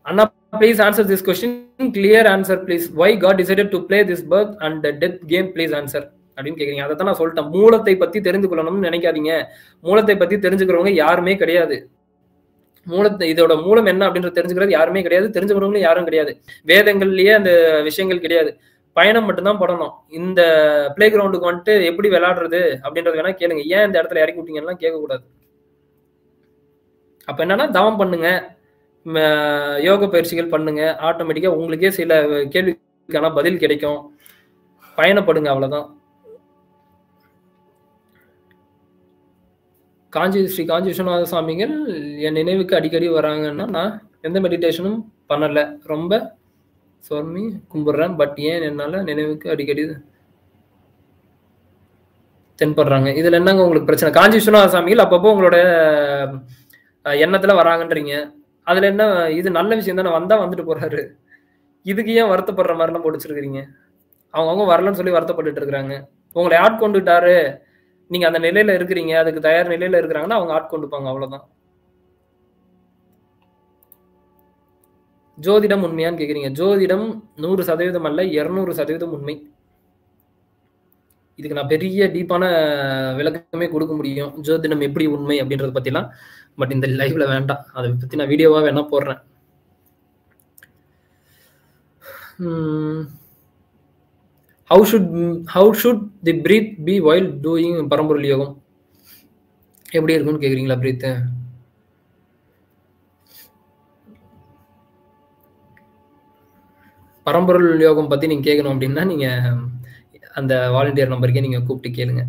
Anna please answer this question clear answer please why God decided to play this birth and death game please answer அப்படின்னு கேக்குறீங்க அதை தான் நான் சொல்லிட்டேன் மூலத்தை பத்தி தெரிந்து கொள்ளணும்னு நினைக்காதீங்க மூலத்தை பத்தி தெரிஞ்சுக்கிறவங்க யாருமே கிடையாது மூலத்தை இதோட மூலம் என்ன அப்படின்றது தெரிஞ்சுக்கிறது யாருமே கிடையாது தெரிஞ்சுக்கிறவங்களும் யாரும் கிடையாது வேதங்கள்லயே அந்த விஷயங்கள் கிடையாது பயணம் மட்டும்தான் படணும் இந்த பிளே கிரவுண்டுக்கு வந்துட்டு எப்படி விளையாடுறது அப்படின்றது வேணா கேளுங்க ஏன் இந்த இடத்துல இறக்கி விட்டீங்கன்னா கேட்கக்கூடாது அப்ப என்னன்னா தவம் பண்ணுங்க ம- யோக பயிற்சிகள் பண்ணுங்க ஆட்டோமேட்டிக்கா உங்களுக்கே சில கேள்விக்கான பதில் கிடைக்கும் பயணப்படுங்க அவ்வளவுதான் காஞ்சி ஸ்ரீ காஞ்சி விஸ்வநாத சுவாமிகள் என் நினைவுக்கு அடிக்கடி வராங்கன்னா நான் எந்த மெடிடேஷனும் பண்ணல ரொம்ப சுவாமி கும்பிடுறேன் பட் ஏன் என்னால நினைவுக்கு அடிக்கடி தென்படுறாங்க இதுல என்னங்க உங்களுக்கு பிரச்சனை காஞ்சி விஸ்வநாத சுவாமிகள் அப்பப்போ உங்களோட அஹ், எண்ணத்துல வராங்கன்றீங்க அதுல என்ன இது நல்ல விஷயம் தானே வந்தா வந்துட்டு போறாரு இதுக்கு ஏன் வருத்தப்படுற மாதிரிலாம் போட்டு வச்சிருக்கீங்க அவங்கவுங்க வரலன்னு சொல்லி வருத்தப்பட்டுட்டு இருக்கிறாங்க உங்களை ஆட்கொண்டுட்டாரு நீங்க அந்த நிலையில இருக்கிறீங்க அதுக்கு தயார் நிலையில இருக்கிறாங்கன்னா அவங்க ஆட்கொண்டுப்பாங்க அவ்வளவுதான் ஜோதிடம் உண்மையான்னு கேக்குறீங்க ஜோதிடம் நூறு சதவீதம் அல்ல இருநூறு சதவீதம் உண்மை இதுக்கு நான் பெரிய டீப்பான விளக்கமே கொடுக்க முடியும் ஜோதிடம் எப்படி உண்மை அப்படின்றத பத்திலாம் பட் இந்த லைவ்ல வேண்டாம் அதை பத்தி நான் வீடியோவா வேணா போடுறேன் how should how should the breath be while doing பரம்பொருள் யோகம் எப்படி இருக்கும்னு கேக்குறீங்களா பிரீத் பரம்பொருள் யோகம் பத்தி நீங்க கேட்கணும் அப்படின்னா நீங்க அந்த வாலண்டியர் நம்பருக்கே நீங்க கூப்பிட்டு கேளுங்க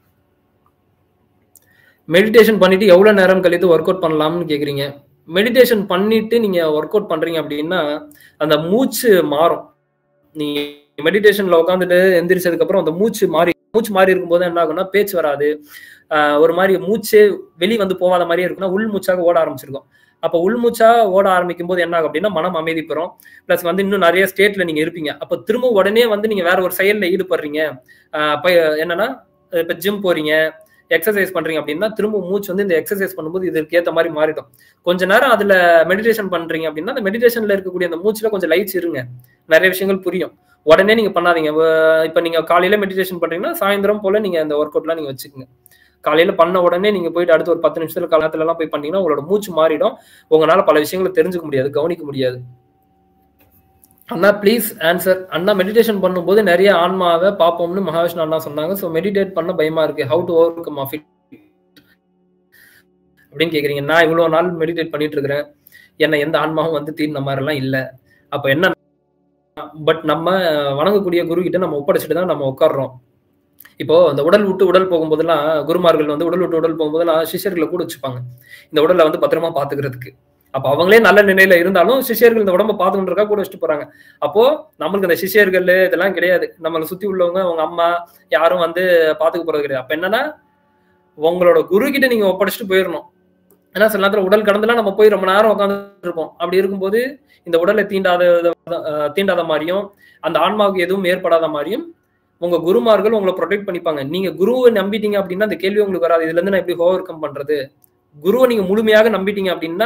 மெடிடேஷன் பண்ணிட்டு எவ்வளவு நேரம் கழித்து ஒர்க் அவுட் பண்ணலாம்னு கேக்குறீங்க மெடிடேஷன் பண்ணிட்டு நீங்க ஒர்க் அவுட் பண்றீங்க அப்படின்னா அந்த மூச்சு மாறும் நீங்க மெடிடேஷன்ல உட்காந்துட்டு எந்திரிச்சதுக்கு அப்புறம் அந்த மூச்சு மாறி மூச்சு மாறி இருக்கும்போது என்ன ஆகும்னா பேச்சு வராது ஆஹ் ஒரு மாதிரி மூச்சு வெளி வந்து போகாத மாதிரியே இருக்குன்னா உள் மூச்சாக ஓட ஆரம்பிச்சிருக்கும் அப்ப உள்மூச்சா ஓட ஆரம்பிக்கும் போது என்ன ஆகும் அப்படின்னா மனம் அமைதி பெறும் பிளஸ் வந்து இன்னும் நிறைய ஸ்டேட்ல நீங்க இருப்பீங்க அப்ப திரும்ப உடனே வந்து நீங்க வேற ஒரு செயல்ல ஈடுபடுறீங்க ஆஹ் அப்ப என்னன்னா இப்ப ஜிம் போறீங்க எக்ஸசைஸ் பண்றீங்க அப்படின்னா திரும்ப மூச்சு வந்து இந்த எக்ஸசைஸ் பண்ணும்போது இதுக்கு ஏத்த மாதிரி மாறிடும் கொஞ்ச நேரம் அதுல மெடிடேஷன் பண்றீங்க அப்படின்னா அந்த மெடிடேஷன்ல இருக்கக்கூடிய அந்த மூச்சுல கொஞ்சம் லைட்ஸ் இருங்க நிறைய விஷயங்கள் புரியும் உடனே நீங்க பண்ணாதீங்க வ- இப்ப நீங்க காலையில மெடிடேஷன் பண்றீங்கன்னா சாயந்தரம் போல நீங்க அந்த ஒர்க் அவுட்லாம் நீங்க வச்சுக்கோங்க காலையில பண்ண உடனே நீங்க போயிட்டு அடுத்து ஒரு பத்து நிமிஷத்துல காலத்துல எல்லாம் போய் பண்ணீங்கன்னா உங்களோட மூச்சு மாறிடும் உங்களால பல விஷயங்களை தெரிஞ்சுக்க முடியாது கவனிக்க முடியாது அண்ணா ப்ளீஸ் ஆன்சர் அண்ணா மெடிடேஷன் பண்ணும்போது நிறைய ஆன்மாவை பார்ப்போம்னு மகாவிஷ்ணு அண்ணா சொன்னாங்க ஸோ மெடிடேட் பண்ண பயமா இருக்கு how to overcome of it அப்படின்னு கேக்குறீங்க நான் இவ்வளவு நாள் மெடிடேட் பண்ணிட்டு இருக்கிறேன் என்ன எந்த ஆன்மாவும் வந்து தீர்ந்த மாதிரி எல்லாம் இல்ல அப்ப என்ன பட் நம்ம வணங்கக்கூடிய குரு கிட்ட நம்ம ஒப்படைச்சிட்டு தான் நம்ம உட்கார்றோம் இப்போ அந்த உடல் விட்டு உடல் போகும்போதெல்லாம் குருமார்கள் வந்து உடல் விட்டு உடல் போகும்போதெல்லாம் சிஷ்யர்களை கூட வச்சுப்பாங்க இந்த உடலை வந்து பத்திரமா பாத்துக்கிறதுக்கு அப்ப அவங்களே நல்ல நிலையில இருந்தாலும் சிஷ்யர்கள் இந்த உடம்ப பாத்துக்கிட்டு கூட வச்சுட்டு போறாங்க அப்போ நம்மளுக்கு அந்த சிஷ்யர்கள் இதெல்லாம் கிடையாது நம்மளை சுத்தி உள்ளவங்க அவங்க அம்மா யாரும் வந்து பாத்துக்க போறது கிடையாது அப்ப என்னன்னா உங்களோட குரு கிட்ட நீங்க ஒப்படைச்சிட்டு போயிடணும் ஏன்னா சில நேரத்துல உடல் கடந்துலாம் நம்ம போய் ரொம்ப நேரம் உட்காந்து இருப்போம் அப்படி இருக்கும்போது இந்த உடலை தீண்டாத அஹ், தீண்டாத மாதிரியும் அந்த ஆன்மாவுக்கு எதுவும் ஏற்படாத மாதிரியும் உங்க குருமார்கள் உங்களை ப்ரொடெக்ட் பண்ணிப்பாங்க நீங்க குருவை நம்பிட்டீங்க அப்படின்னா அந்த கேள்வி உங்களுக்கு வராது இதுல இருந்து நான் எப்படி ஓவர் கம் பண்றது குருவை நீங்க முழுமையாக நம்பிட்டீங்க அப்படின்னா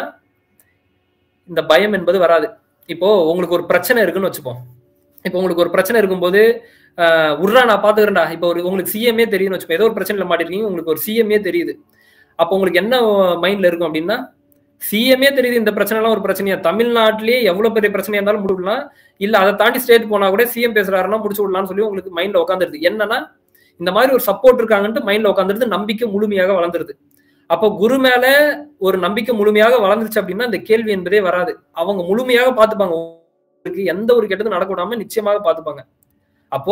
இந்த பயம் என்பது வராது இப்போ உங்களுக்கு ஒரு பிரச்சனை இருக்குன்னு வச்சுப்போம் இப்போ உங்களுக்கு ஒரு பிரச்சனை இருக்கும்போது ஆஹ், உர்ரா நான் பாத்துக்கிறேன்டா இப்போ ஒரு உங்களுக்கு சிஎம்ஏ தெரியும்னு வச்சுப்போம் ஏதோ ஒரு பிரச்சனைல மாட்டிருக்கீங்க உங்களுக்கு ஒரு சிஎம்ஏ தெரியுது அப்போ உங்களுக்கு என்ன மைண்ட்ல இருக்கும் அப்படின்னா சிஎம்ஏ தெரியுது இந்த பிரச்சனை எல்லாம் ஒரு பிரச்சனையா தமிழ்நாட்டிலேயே எவ்வளவு பெரிய பிரச்சனையா இருந்தாலும் முடிவிடலாம் இல்ல அதை தாண்டி ஸ்டேட் போனா கூட சிஎம் பேசுறாருன்னா முடிச்சு விடலாம்னு சொல்லி உங்களுக்கு மைண்ட்ல உட்காந்துருது என்னன்னா இந்த மாதிரி ஒரு சப்போர்ட் இருக்காங்கன்ட்டு மைண்ட்ல உட்காந்துருது நம்பிக்கை முழுமையாக வளர்ந்துருது அப்போ குரு மேல ஒரு நம்பிக்கை முழுமையாக வளர்ந்துருச்சு அப்படின்னா இந்த கேள்வி என்பதே வராது அவங்க முழுமையாக பார்த்துப்பாங்க உங்களுக்கு எந்த ஒரு கெட்டதும் நடக்க விடாம நிச்சயமாக பார்த்துப்பாங்க அப்போ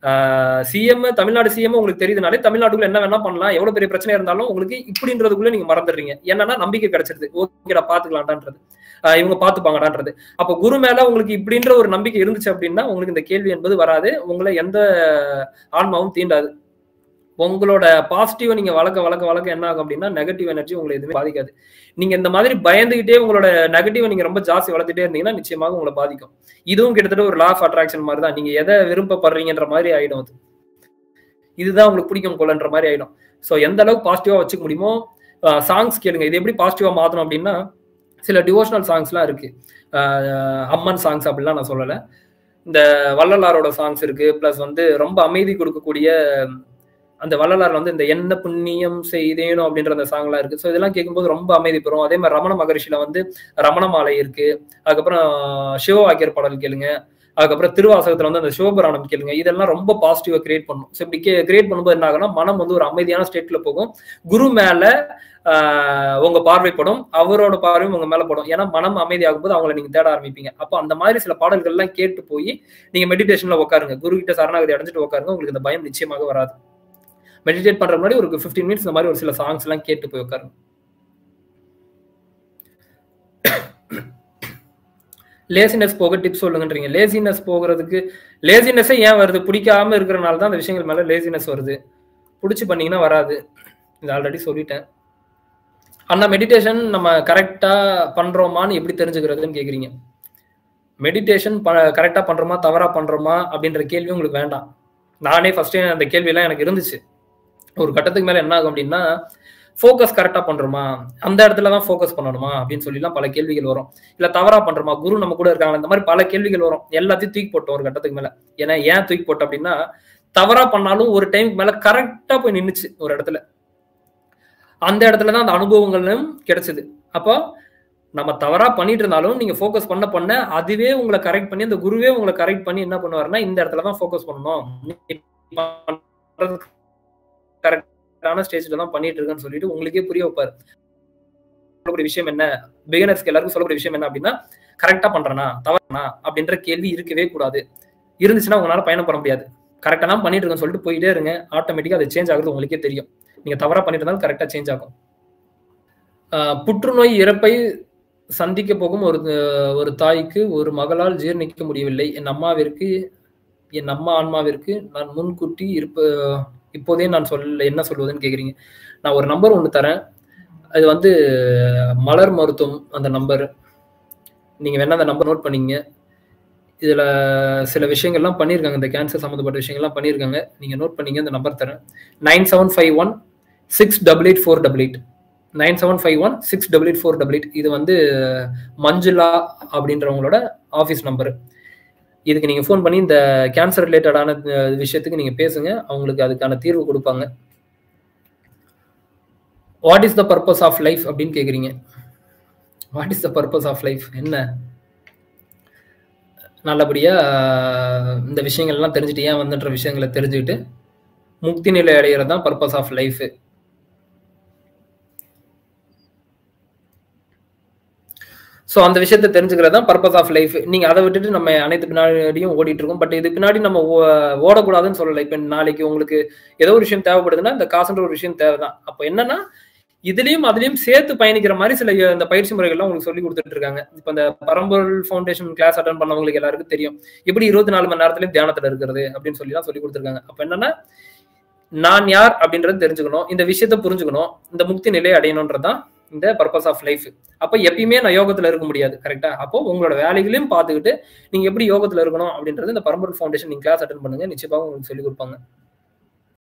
சிஎம் தமிழ்நாடு சிஎம் உங்களுக்கு தெரியுதுனாலே தமிழ்நாட்டுக்குள்ள என்ன வேணா பண்ணலாம் எவ்வளவு பெரிய பிரச்சனை இருந்தாலும் உங்களுக்கு இப்படின்றதுக்குள்ள நீங்க மறந்துடுறீங்க என்னன்னா நம்பிக்கை கிடைச்சிருது ஓகேடா பாத்துக்கலாம்டான்றது ஆஹ் இவங்க பாத்துப்பாங்கடான்றது அப்ப குரு மேல உங்களுக்கு இப்படின்ற ஒரு நம்பிக்கை இருந்துச்சு அப்படின்னா உங்களுக்கு இந்த கேள்வி என்பது வராது உங்களை எந்த ஆன்மாவும் தீண்டாது உங்களோட பாசிட்டிவ் நீங்க வளர்க்க வளர்க்க வளர்க்க என்ன ஆகும் அப்படின்னா நெகட்டிவ் எனர்ஜி உங்களை எதுவுமே பாதிக்காது நீங்க இந்த மாதிரி பயந்துகிட்டே உங்களோட நெகட்டிவ் நீங்க ரொம்ப ஜாஸ்தி வளர்த்துட்டே இருந்தீங்கன்னா நிச்சயமாக உங்களை பாதிக்கும் இதுவும் கிட்டத்தட்ட ஒரு லா ஆஃப் அட்ராக்ஷன் மாதிரி தான் நீங்க எதை விருப்பப்படுறீங்கன்ற மாதிரி ஆயிடும் அது இதுதான் உங்களுக்கு பிடிக்கும் போலன்ற மாதிரி ஆயிடும் ஸோ எந்த அளவுக்கு பாசிட்டிவா வச்சுக்க முடியுமோ சாங்ஸ் கேளுங்க இது எப்படி பாசிட்டிவா மாத்தணும் அப்படின்னா சில டிவோஷனல் சாங்ஸ்லாம் இருக்கு ஆஹ் அம்மன் சாங்ஸ் அப்படிலாம் நான் சொல்லலை இந்த வள்ளலாரோட சாங்ஸ் இருக்கு ப்ளஸ் வந்து ரொம்ப அமைதி கொடுக்கக்கூடிய அந்த வள்ளலார் வந்து இந்த என்ன புண்ணியம் செய்தேனோ அப்படின்ற அந்த சாங்லாம் இருக்கு ஸோ இதெல்லாம் கேட்கும்போது ரொம்ப அமைதி பெறும் அதே மாதிரி ரமண மகரிஷில வந்து ரமண மாலை இருக்கு அதுக்கப்புறம் சிவவாக்கியர் பாடல் கேளுங்க அதுக்கப்புறம் திருவாசகத்துல வந்து அந்த சிவபுராணம் கேளுங்க இதெல்லாம் ரொம்ப பாசிட்டிவா கிரியேட் பண்ணும் ஸோ இப்படி கிரியேட் பண்ணும்போது என்ன ஆகும்னா மனம் வந்து ஒரு அமைதியான ஸ்டேட்ல போகும் குரு மேல ஆஹ் உங்க பார்வைப்படும் அவரோட பார்வையும் உங்க மேல படும் ஏன்னா மனம் அமைதியாகும் போது அவங்கள நீங்க தேட ஆரம்பிப்பீங்க அப்போ அந்த மாதிரி சில பாடல்கள் எல்லாம் கேட்டு போய் நீங்க மெடிடேஷன்ல உட்காருங்க குரு கிட்ட சரணாகதி அடைஞ்சிட்டு உட்காருங்க உங்களுக்கு இந்த பயம் நிச்சயமாக வராது மெடிடேட் பண்ற முன்னாடி ஒரு ஃபிஃப்டீன் மினிட்ஸ் இந்த மாதிரி ஒரு சில சாங்ஸ் எல்லாம் கேட்டு போய் உட்காருங்க லேசினஸ் போக டிப்ஸ் சொல்லுங்கன்றீங்க லேசினஸ் போகிறதுக்கு லேசினஸே ஏன் வருது பிடிக்காம இருக்கிறனால தான் அந்த விஷயங்கள் மேல லேசினஸ் வருது பிடிச்சி பண்ணீங்கன்னா வராது இது ஆல்ரெடி சொல்லிட்டேன் அண்ணா மெடிடேஷன் நம்ம கரெக்டா பண்றோமான்னு எப்படி தெரிஞ்சுக்கிறதுன்னு கேக்குறீங்க மெடிடேஷன் கரெக்டா பண்றோமா தவறா பண்றோமா அப்படின்ற கேள்வி உங்களுக்கு வேண்டாம் நானே ஃபர்ஸ்ட் அந்த கேள்வியெல்லாம் எனக்கு இருந்துச்சு ஒரு கட்டத்துக்கு மேல என்ன ஆகும் அப்படின்னா ஃபோக்கஸ் கரெக்டா பண்றோமா அந்த இடத்துல தான் ஃபோக்கஸ் பண்ணணுமா அப்படின்னு சொல்லிலாம் பல கேள்விகள் வரும் இல்ல தவறா பண்றோமா குரு நம்ம கூட இருக்காங்க இந்த மாதிரி பல கேள்விகள் வரும் எல்லாத்தையும் தூக்கி போட்டோம் ஒரு கட்டத்துக்கு மேல ஏன்னா ஏன் தூக்கி போட்டோம் அப்படின்னா தவறா பண்ணாலும் ஒரு டைமுக்கு மேல கரெக்டா போய் நின்னுச்சு ஒரு இடத்துல அந்த இடத்துல தான் அந்த அனுபவங்களும் கிடைச்சது அப்போ நம்ம தவறா பண்ணிட்டு இருந்தாலும் நீங்க ஃபோக்கஸ் பண்ண பண்ண அதுவே உங்களை கரெக்ட் பண்ணி அந்த குருவே உங்களை கரெக்ட் பண்ணி என்ன பண்ணுவாருன்னா இந்த இடத்துல தான் ஃபோக்கஸ் பண்ணணும் கரெக்டான ஸ்டேஜ்ல தான் பண்ணிட்டு இருக்கேன்னு சொல்லிட்டு உங்களுக்கே புரிய வைப்பாரு சொல்லக்கூடிய விஷயம் என்ன பிகினர்ஸ்க்கு எல்லாருக்கும் சொல்லக்கூடிய விஷயம் என்ன அப்படின்னா கரெக்டா பண்றேனா தவறனா அப்படின்ற கேள்வி இருக்கவே கூடாது இருந்துச்சுன்னா உங்களால பயணம் பண்ண முடியாது கரெக்டா தான் பண்ணிட்டு இருக்கேன்னு சொல்லிட்டு போயிட்டே இருங்க ஆட்டோமேட்டிக்கா அது சேஞ்ச் ஆகுறது உங்களுக்கே தெரியும் நீங்க தவறா பண்ணிட்டு இருந்தாலும் கரெக்டா சேஞ்ச் ஆகும் புற்றுநோய் இறப்பை சந்திக்க போகும் ஒரு ஒரு தாய்க்கு ஒரு மகளால் ஜீர்ணிக்க முடியவில்லை என் அம்மாவிற்கு என் அம்மா ஆன்மாவிற்கு நான் முன்கூட்டி இருப்ப இப்போதே நான் சொல்ல என்ன சொல்வதுன்னு கேக்குறீங்க நான் ஒரு நம்பர் ஒன்று தரேன் அது வந்து மலர் மருத்துவம் அந்த நம்பர் நீங்க வேணா அந்த நம்பர் நோட் பண்ணீங்க இதுல சில விஷயங்கள்லாம் பண்ணியிருக்காங்க இந்த கேன்சர் சம்மந்தப்பட்ட விஷயங்கள்லாம் பண்ணியிருக்காங்க நீங்க நோட் பண்ணீங்க இந்த நம்பர் தரேன் nine seven five one six double eight four double eight nine seven five one six double eight four double eight இது வந்து மஞ்சுளா அப்படின்றவங்களோட ஆஃபீஸ் நம்பர் இதுக்கு நீங்கள் ஃபோன் பண்ணி இந்த கேன்சர் ரிலேட்டடான விஷயத்துக்கு நீங்கள் பேசுங்க அவங்களுக்கு அதுக்கான தீர்வு கொடுப்பாங்க what is the purpose of life அப்படின்னு கேட்குறீங்க what is the purpose of life என்ன நல்லபடியாக இந்த விஷயங்கள்லாம் தெரிஞ்சுட்டு ஏன் வந்துன்ற விஷயங்களை தெரிஞ்சுக்கிட்டு முக்தி நிலை அடைகிறது தான் பர்பஸ் ஆஃப் லைஃபு ஸோ அந்த விஷயத்த தெரிஞ்சுக்கிறது தான் பர்பஸ் ஆஃப் லைஃப் நீங்க அதை விட்டுட்டு நம்ம அனைத்து பின்னாடியும் ஓடிட்டு இருக்கோம் பட் இது பின்னாடி நம்ம ஓடக்கூடாதுன்னு சொல்லலை இப்போ நாளைக்கு உங்களுக்கு ஏதோ ஒரு விஷயம் தேவைப்படுதுன்னா இந்த காசுன்ற ஒரு விஷயம் தேவைதான் அப்போ என்னன்னா இதுலயும் அதுலயும் சேர்த்து பயணிக்கிற மாதிரி சில இந்த பயிற்சி முறைகள்லாம் உங்களுக்கு சொல்லி கொடுத்துட்டு இருக்காங்க இப்போ இந்த பரம்பொருள் ஃபவுண்டேஷன் கிளாஸ் அட்டன் பண்ணவங்களுக்கு எல்லாருக்கும் தெரியும் எப்படி இருபத்தி நாலு மணி நேரத்துலயும் தியானத்துல இருக்கிறது அப்படின்னு சொல்லி தான் சொல்லி கொடுத்துருக்காங்க அப்போ என்னன்னா நான் யார் அப்படின்றது தெரிஞ்சுக்கணும் இந்த விஷயத்த புரிஞ்சுக்கணும் இந்த முக்தி நிலையை அடையணுன்றதான் இந்த பர்பஸ் ஆஃப் லைஃப் அப்போ எப்பயுமே நான் யோகத்துல இருக்க முடியாது கரெக்டா அப்போ உங்களோட வேலைகளையும் பார்த்துக்கிட்டு நீங்க எப்படி யோகத்துல இருக்கணும் அப்படின்றது இந்த பரம்பொருள் ஃபவுண்டேஷன் நீங்க கிளாஸ் அட்டன் பண்ணுங்க நிச்சயமாக உங்களுக்கு சொல்லி கொடுப்பாங்க